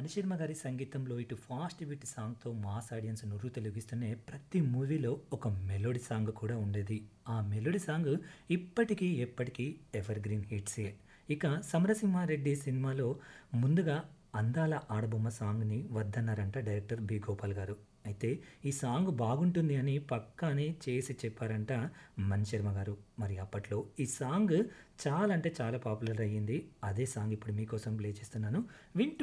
మణిశర్మ గారి సంగీతంలో ఇటు ఫాస్ట్ బీట్ సాంగ్‌తో మాస్ ఆడియన్స్ నుర్రు తొలగిస్తూనే ప్రతి మూవీలో ఒక మెలోడీ సాంగ్ కూడా ఉండేది. ఆ మెలోడీ సాంగ్ ఇప్పటికీ, ఎప్పటికీ ఎవర్ గ్రీన్ హిట్సే. ఇక 'సమరసింహారెడ్డి' సినిమాలో ముందుగా 'అందాల ఆడబొమ్మ' సాంగ్‌ని వద్దన్నారంట డైరెక్టర్ బి. గోపాల్ గారు. అయితే ఈ సాంగ్ బాగుంటుంది అని పక్కానే చేసి చెప్పారంట మణిశర్మ గారు. మరి అప్పట్లో ఈ సాంగ్ చాలా అంటే చాలా పాపులర్ అయ్యింది. అదే సాంగ్ ఇప్పుడు మీకోసం ప్లే చేస్తున్నాను. వింటూ